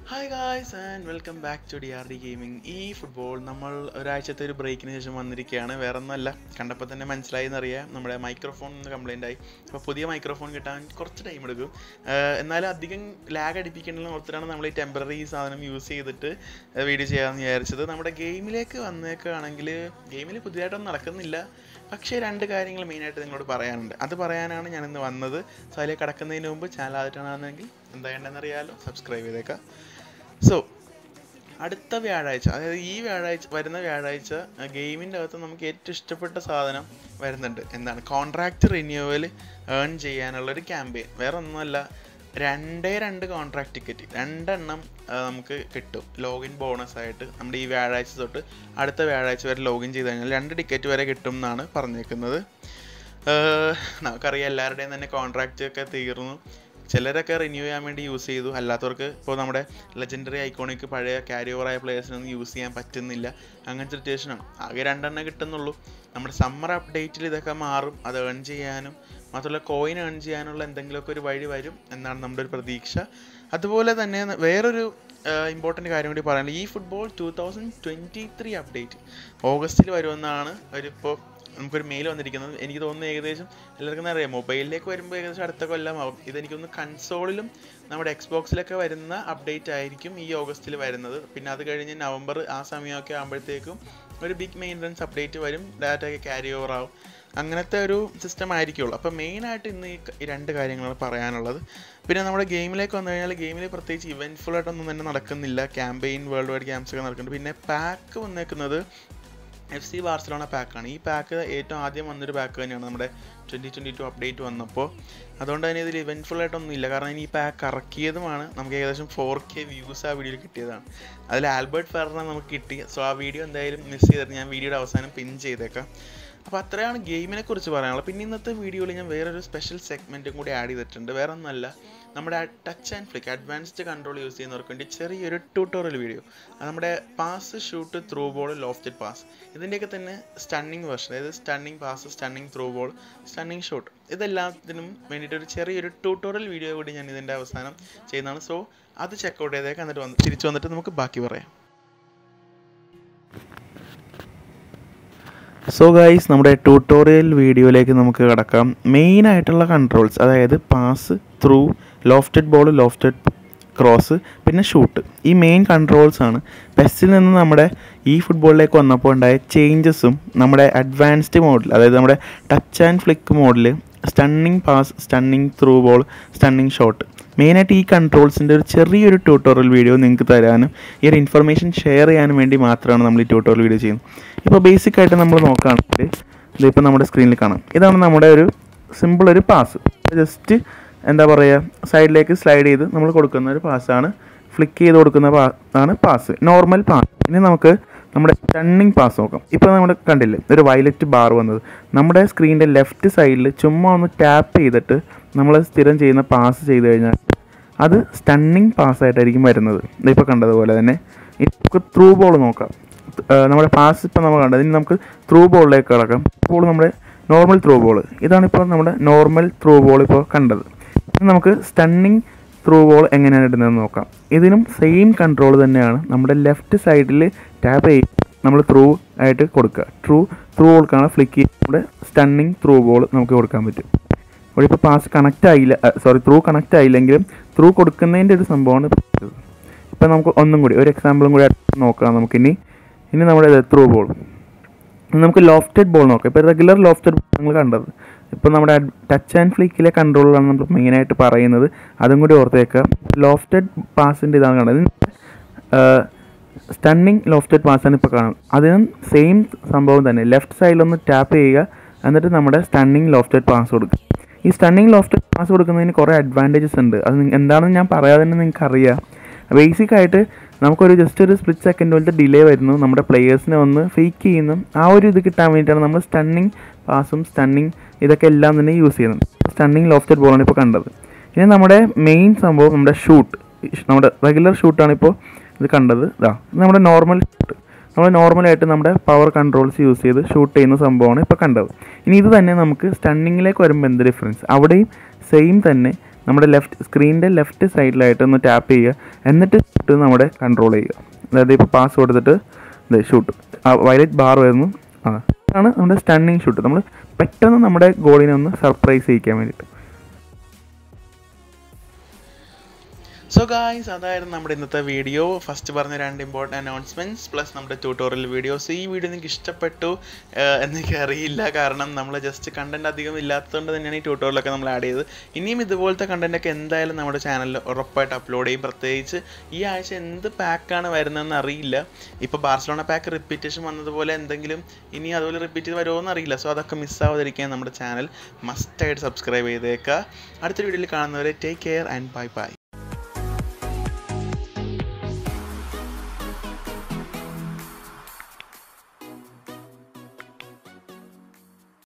hi guys and welcome back to D R D gaming ഈ football നമ്മൾ ഒരാഴ്ചത്തെ ഒരു ബ്രേക്കിന് ശേഷം വന്നിരിക്കുകയാണ് വേറെ ഒന്നുമല്ല കണ്ടപ്പോൾ തന്നെ മനസ്സിലായി എന്നറിയാം നമ്മുടെ മൈക്രോഫോൺ ഒന്ന് കംപ്ലൈൻ്റ് ആയി അപ്പോൾ പുതിയ മൈക്രോഫോൺ കിട്ടാൻ കുറച്ച് ടൈം എടുക്കും ആഹ് എന്നാലും അധികം ലാഗ് അടിപ്പിക്കണമെന്ന് ഓർത്തിട്ടാണ് നമ്മൾ ഈ ടെമ്പററി സാധനം യൂസ് ചെയ്തിട്ട് വീഡിയോ ചെയ്യാമെന്ന് വിചാരിച്ചത് നമ്മുടെ ഗെയിമിലേക്ക് വന്നേക്കുകയാണെങ്കിൽ ഗെയിമിൽ പുതിയതായിട്ടൊന്നും നടക്കുന്നില്ല പക്ഷേ രണ്ട് കാര്യങ്ങൾ മെയിനായിട്ട് നിങ്ങളോട് പറയാനുണ്ട് അത് പറയാനാണ് ഞാനിന്ന് വന്നത് സോ അതിലേക്ക് കടക്കുന്നതിന് മുമ്പ് ചാനൽ ആദ്യമായിട്ടാണെന്നെങ്കിൽ എന്താ ചെയ്യേണ്ടതെന്ന് അറിയാലോ സബ്സ്ക്രൈബ് ചെയ്തേക്കാം സോ അടുത്ത വ്യാഴാഴ്ച അതായത് ഈ വ്യാഴാഴ്ച വരുന്ന വ്യാഴാഴ്ച ഗെയിമിൻ്റെ അകത്ത് നമുക്ക് ഏറ്റവും ഇഷ്ടപ്പെട്ട സാധനം വരുന്നുണ്ട് എന്താണ് കോൺട്രാക്റ്റ് റിന്യൂവൽ ഏൺ ചെയ്യാനുള്ള ഒരു ക്യാമ്പയിൻ വേറെ ഒന്നുമല്ല രണ്ടേ രണ്ട് കോൺട്രാക്ട് ടിക്കറ്റ് രണ്ടെണ്ണം ആ, നമുക്ക് കിട്ടും ലോഗിൻ ബോണസ് ആയിട്ട് നമ്മുടെ ഈ വ്യാഴാഴ്ച തൊട്ട് അടുത്ത വ്യാഴാഴ്ച വരെ ലോഗിൻ ചെയ്ത് കഴിഞ്ഞാൽ രണ്ട് ടിക്കറ്റ് വരെ കിട്ടും എന്നാണ് പറഞ്ഞേക്കുന്നത് ഏഹ് നമുക്കറിയാം എല്ലാവരുടെയും തന്നെ കോൺട്രാക്റ്റ് ഒക്കെ തീർന്നു ചിലരൊക്കെ റിന്യൂ ചെയ്യാൻ വേണ്ടി യൂസ് ചെയ്തു അല്ലാത്തവർക്ക് ഇപ്പോൾ നമ്മുടെ ലെജൻഡറി ഐക്കോണിക്ക് പഴയ ക്യാരി ഓവറായ പ്ലേയേഴ്സിനൊന്നും യൂസ് ചെയ്യാൻ പറ്റുന്നില്ല അങ്ങനത്തെ സിറ്റുവേഷനാണ് ആകെ രണ്ടെണ്ണം കിട്ടുന്നുള്ളൂ നമ്മുടെ സമ്മർ അപ്ഡേറ്റിൽ ഇതൊക്കെ മാറും അത് ഏൺ ചെയ്യാനും മാത്രമല്ല കോയിൻ ഏൺ ചെയ്യാനുള്ള എന്തെങ്കിലുമൊക്കെ ഒരു വഴി വരും എന്നാണ് നമ്മുടെ ഒരു പ്രതീക്ഷ അതുപോലെ തന്നെ ന- വേറൊരു ഇമ്പോർട്ടൻ്റ് കാര്യം കൂടി പറയാനുള്ളത് ഈ football two thousand twenty three update ഓഗസ്റ്റിൽ വരുമെന്നാണ് ഒരിപ്പോൾ നമുക്കൊരു മെയിൽ വന്നിരിക്കുന്നത് എനിക്ക് തോന്നുന്നു ഏകദേശം എല്ലാവർക്കും അറിയാം മൊബൈലിലേക്ക് വരുമ്പോൾ ഏകദേശം അടുത്ത കൊല്ലമാവും ഇതെനിക്ക് തോന്നുന്നു കൺസോളിലും നമ്മുടെ എക്സ്ബോക്സിലൊക്കെ വരുന്ന അപ്ഡേറ്റ് ആയിരിക്കും ഈ ഓഗസ്റ്റിൽ വരുന്നത് പിന്നെ അത് കഴിഞ്ഞ് നവംബർ ആ സമയമൊക്കെ ആകുമ്പോഴത്തേക്കും ഒരു ബിഗ് മെയിൻ്റനൻസ് അപ്ഡേറ്റ് വരും ഡാറ്റ ഒക്കെ ക്യാരി ഓവർ ആവും അങ്ങനത്തെ ഒരു സിസ്റ്റം ആയിരിക്കുള്ളൂ അപ്പോൾ മെയിനായിട്ട് ഇന്ന് ഈ ക- ഈ രണ്ട് കാര്യങ്ങളാണ് പറയാനുള്ളത് പിന്നെ നമ്മുടെ ഗെയിമിലേക്ക് വന്നു കഴിഞ്ഞാൽ ഗെയിമിൽ പ്രത്യേകിച്ച് ഇവൻറ്റ്ഫുൾ ആയിട്ടൊന്നും തന്നെ നടക്കുന്നില്ല ക്യാമ്പയിൻ വേൾഡ് വൈഡ് ക്യാമ്പ്സ് ഒക്കെ നടക്കുന്നുണ്ട് പിന്നെ പാക്ക് വന്നേക്കുന്നത് എഫ് സി ബാർസലോണ പാക്കാണ് ഈ പാക്ക് ഏറ്റവും ആദ്യം വന്നൊരു പാക്ക് തന്നെയാണ് നമ്മുടെ ട്വൻറ്റി ട്വൻറ്റി ടു അപ്ഡേറ്റ് വന്നപ്പോൾ അതുകൊണ്ട് തന്നെ ഇതിൽ ഇവൻറ്റ്ഫുൾ ആയിട്ടൊന്നും ഇല്ല കാരണം ഇനി ഈ പാക്ക് ഇറക്കിയതുമാണ് നമുക്ക് ഏകദേശം ഫോർ കെ വ്യൂസ് ആ വീഡിയോയിൽ കിട്ടിയതാണ് അതിൽ ആൽബർട്ട് ഫെററിനെ നമുക്ക് കിട്ടി സോ ആ വീഡിയോ എന്തായാലും മിസ് ചെയ്തിട്ട് ഞാൻ വീഡിയോയുടെ അവസാനം പിൻ ചെയ്തേക്കാം അപ്പോൾ അത്രയാണ് ഗെയിമിനെ കുറിച്ച് പറയാനുള്ളത് പിന്നെ ഇന്നത്തെ വീഡിയോയിൽ ഞാൻ വേറൊരു സ്പെഷ്യൽ സെഗ്മെൻറ്റും കൂടി ആഡ് ചെയ്തിട്ടുണ്ട് വേറെ ഒന്നല്ല നമ്മുടെ touch and flick advanced control use ചെയ്യുന്നവർക്ക് വേണ്ടി ചെറിയൊരു ട്യൂട്ടോറിയൽ വീഡിയോ അത് നമ്മുടെ pass shoot through ball lofted pass ഇതിൻ്റെയൊക്കെ തന്നെ സ്റ്റണ്ണിങ് വെർഷൻ അതായത് stunning pass stunning through ball stunning shoot ഇതെല്ലാത്തിനും വേണ്ടിയിട്ട് ഒരു ചെറിയൊരു ട്യൂട്ടോറിയൽ വീഡിയോ കൂടി ഞാൻ ഇതിൻ്റെ അവസാനം ചെയ്യുന്നതാണ് സോ അത് ചെക്കൗട്ട് ചെയ്തേക്കാം എന്നിട്ട് വന്ന് തിരിച്ചു വന്നിട്ട് നമുക്ക് ബാക്കി പറയാം സോ ഗൈസ് നമ്മുടെ ട്യൂട്ടോറിയൽ വീഡിയോയിലേക്ക് നമുക്ക് കിടക്കാം മെയിൻ ആയിട്ടുള്ള കൺട്രോൾസ് അതായത് pass through lofted ball lofted cross പിന്നെ ഷൂട്ട് ഈ മെയിൻ കൺട്രോൾസ് ആണ് പെസ്റ്റിൽ നിന്ന് നമ്മുടെ ഈ ഫുട്ബോളിലേക്ക് വന്നപ്പോൾ ഉണ്ടായ ചേഞ്ചസും നമ്മുടെ അഡ്വാൻസ്ഡ് മോഡിൽ അതായത് നമ്മുടെ ടച്ച് ആൻഡ് ഫ്ലിക്ക് മോഡിൽ stunning pass stunning through ball stunning shot മെയിനായിട്ട് ഈ കൺട്രോൾസിൻ്റെ ഒരു ചെറിയൊരു ട്യൂട്ടോറിയൽ വീഡിയോ നിങ്ങൾക്ക് തരാനും ഈ ഒരു ഇൻഫർമേഷൻ ഷെയർ ചെയ്യാനും വേണ്ടി മാത്രമാണ് നമ്മൾ ഈ ട്യൂട്ടോറിയൽ വീഡിയോ ചെയ്യുന്നത് ഇപ്പോൾ ബേസിക് ആയിട്ട് നമ്മൾ നോക്കുകയാണെങ്കിൽ ഇതിപ്പോൾ നമ്മുടെ സ്ക്രീനിൽ കാണാം ഇതാണ് നമ്മുടെ ഒരു സിമ്പിൾ ഒരു പാസ് ജസ്റ്റ് എന്താ പറയുക സൈഡിലേക്ക് സ്ലൈഡ് ചെയ്ത് നമ്മൾ കൊടുക്കുന്ന ഒരു പാസ്സാണ് ഫ്ലിക്ക് ചെയ്ത് കൊടുക്കുന്ന പാ ആണ് പാസ് നോർമൽ പാസ് ഇനി നമുക്ക് നമ്മുടെ സ്റ്റണ്ണിങ് പാസ് നോക്കാം ഇപ്പോൾ നമ്മുടെ കണ്ടില്ലേ ഒരു വയലറ്റ് ബാർ വന്നത് നമ്മുടെ സ്ക്രീനിൻ്റെ ലെഫ്റ്റ് സൈഡിൽ ചുമ്മാ ഒന്ന് ടാപ്പ് ചെയ്തിട്ട് നമ്മൾ സ്ഥിരം ചെയ്യുന്ന പാസ് ചെയ്ത് കഴിഞ്ഞാൽ അത് സ്റ്റണ്ണിങ് പാസ്സായിട്ടായിരിക്കും വരുന്നത് ഇതിപ്പോൾ കണ്ടതുപോലെ തന്നെ ഇനി നമുക്ക് ത്രൂ ബോൾ നോക്കാം ആ, നമ്മുടെ പാസ് ഇപ്പോൾ നമ്മൾ കണ്ടത് ഇനി നമുക്ക് ത്രൂ ബോളിലേക്ക് കിടക്കാം ബോൾ നമ്മുടെ നോർമൽ ത്രൂ ബോൾ ഇതാണ് ഇപ്പോൾ നമ്മുടെ നോർമൽ ത്രൂ ബോൾ ഇപ്പോൾ കണ്ടത് ഇനി നമുക്ക് സ്റ്റണ്ണിങ് ത്രൂ ബോൾ എങ്ങനെയാണ് ഇടുന്നതെന്ന് നോക്കാം ഇതിനും സെയിം കൺട്രോൾ തന്നെയാണ് നമ്മുടെ ലെഫ്റ്റ് സൈഡിൽ ടാപ്പ് ചെയ്ത് നമ്മൾ ത്രൂ ആയിട്ട് കൊടുക്കുക ട്രൂ ത്രൂ കൊടുക്കാണ് ഫ്ലിക്ക് ചെയ്ത് നമ്മുടെ സ്റ്റണ്ണിങ് ത്രൂ ബോൾ നമുക്ക് കൊടുക്കാൻ പറ്റും ഇവിടെ ഇപ്പോൾ പാസ് കണക്റ്റ് ആയില്ല സോറി ത്രൂ കണക്റ്റ് ആയില്ലെങ്കിലും ത്രൂ കൊടുക്കുന്നതിൻ്റെ ഒരു സംഭവമാണ് ഇപ്പം നമുക്ക് ഒന്നും കൂടി ഒരു എക്സാമ്പിളും കൂടി നോക്കാം നമുക്കിനി ഇനി നമ്മുടെ ത്രൂ ബോൾ ഇനി നമുക്ക് ലോഫ്റ്റഡ് ബോൾ നോക്കാം ഇപ്പോൾ റെഗുലർ ലോഫ്റ്റഡ് ബോൾ നിങ്ങൾ കണ്ടത് ഇപ്പോൾ നമ്മുടെ ടച്ച് ആൻഡ് ഫ്ലിക്കിലെ കൺട്രോളാണ് നമ്മൾ മെയിനായിട്ട് പറയുന്നത് അതും കൂടി ഓർത്തേക്കുക ലോഫ്റ്റഡ് പാസിൻ്റെ ഇതാണ് കണ്ടത് സ്റ്റണ്ണിങ് ലോഫ്റ്റഡ് പാസ്സാണ് ഇപ്പോൾ കാണുന്നത് അതിനും സെയിം സംഭവം തന്നെ ലെഫ്റ്റ് സൈഡിലൊന്ന് ടാപ്പ് ചെയ്യുക എന്നിട്ട് നമ്മുടെ സ്റ്റണ്ണിങ് ലോഫ്റ്റഡ് പാസ് കൊടുക്കുക ഈ സ്റ്റണ്ണിങ് ലോഫ്റ്റഡ് പാസ് കൊടുക്കുന്നതിന് കുറേ അഡ്വാൻറ്റേജസ് ഉണ്ട് അത് നിങ്ങ- എന്താണെന്ന് ഞാൻ പറയാതെ തന്നെ നിങ്ങൾക്ക് അറിയാം ബേസിക് ആയിട്ട് നമുക്കൊരു ജസ്റ്റ് ഒരു സ്പ്ലിറ്റ് സെക്കൻഡ് പോലത്തെ ഡിലേ വരുന്നു നമ്മുടെ പ്ലെയേഴ്സിനെ ഒന്ന് ഫേക്ക് ചെയ്യുന്നു ആ ഒരു ഇത് കിട്ടാൻ വേണ്ടിയിട്ടാണ് നമ്മൾ സ്റ്റണ്ണിങ് പാസും സ്റ്റണ്ണിങ് ഇതൊക്കെ എല്ലാം തന്നെ യൂസ് ചെയ്യുന്നത് സ്റ്റണ്ണിങ് ലോഫ്റ്റഡ് ബോളാണ് ഇപ്പോൾ കണ്ടത് ഇനി നമ്മുടെ മെയിൻ സംഭവം നമ്മുടെ ഷൂട്ട് നമ്മുടെ റെഗുലർ ഷൂട്ടാണ് ഇപ്പോൾ ഇത് കണ്ടത് ഇതാ ഇത് നമ്മുടെ നോർമൽ ഷൂട്ട് നമ്മൾ നോർമലായിട്ട് നമ്മുടെ പവർ കൺട്രോൾസ് യൂസ് ചെയ്ത് ഷൂട്ട് ചെയ്യുന്ന സംഭവമാണ് ഇപ്പോൾ കണ്ടത് ഇനി ഇത് തന്നെ നമുക്ക് സ്റ്റണ്ണിങ്ങിലേക്ക് വരുമ്പോൾ എന്ത് ഡിഫറൻസ് അവിടെയും സെയിം തന്നെ നമ്മുടെ ലെഫ്റ്റ് സ്ക്രീനിൻ്റെ ലെഫ്റ്റ് സൈഡിലായിട്ട് ഒന്ന് ടാപ്പ് ചെയ്യുക എന്നിട്ട് ഷൂട്ട് നമ്മുടെ കൺട്രോൾ ചെയ്യുക അതായത് ഇപ്പോൾ പാസ് കൊടുത്തിട്ട് ഇത് ഷൂട്ട് ആ വയലറ്റ് ബാർ വരുന്നു ആ അതാണ് നമ്മുടെ സ്റ്റണ്ണിങ് ഷൂട്ട് നമ്മൾ പെട്ടെന്ന് നമ്മുടെ ഗോളിനെ ഒന്ന് സർപ്രൈസ് ചെയ്യിക്കാൻ വേണ്ടിയിട്ട് സോ ഗായ്സ് അതായിരുന്നു നമ്മുടെ ഇന്നത്തെ വീഡിയോ ഫസ്റ്റ് പറഞ്ഞ രണ്ട് ഇമ്പോർട്ടൻറ്റ് അനൗൺസ്മെൻറ്റ്സ് പ്ലസ് നമ്മുടെ ട്യൂട്ടോറിയൽ വീഡിയോസ് ഈ വീഡിയോ നിങ്ങൾക്ക് ഇഷ്ടപ്പെട്ടു ഏഹ്, എന്നെനിക്ക് അറിയില്ല കാരണം നമ്മൾ ജസ്റ്റ് കണ്ടൻറ് അധികം ഇല്ലാത്തതുകൊണ്ട് തന്നെയാണ് ഈ ട്യൂട്ടോറിയലൊക്കെ നമ്മൾ ആഡ് ചെയ്തത് ഇനിയും ഇതുപോലത്തെ കണ്ടൻറ്റൊക്കെ എന്തായാലും നമ്മുടെ ചാനലിൽ ഉറപ്പായിട്ട് അപ്ലോഡ് ചെയ്യും പ്രത്യേകിച്ച് ഈ ആഴ്ച എന്ത് പാക്കാണ് വരുന്നതെന്ന് അറിയില്ല ഇപ്പോൾ ബാർസലോണ പാക്ക് റിപ്പീറ്റേഷൻ വന്നതുപോലെ എന്തെങ്കിലും ഇനി അതുപോലെ റിപ്പീറ്റ് ചെയ്ത് വരുമോ എന്ന് അറിയില്ല സോ അതൊക്കെ മിസ്സാവാതിരിക്കാൻ നമ്മുടെ ചാനൽ മസ്റ്റായിട്ട് സബ്സ്ക്രൈബ് ചെയ്തേക്കുക അടുത്തൊരു വീഡിയോയിൽ കാണുന്നവരെ take care and bye by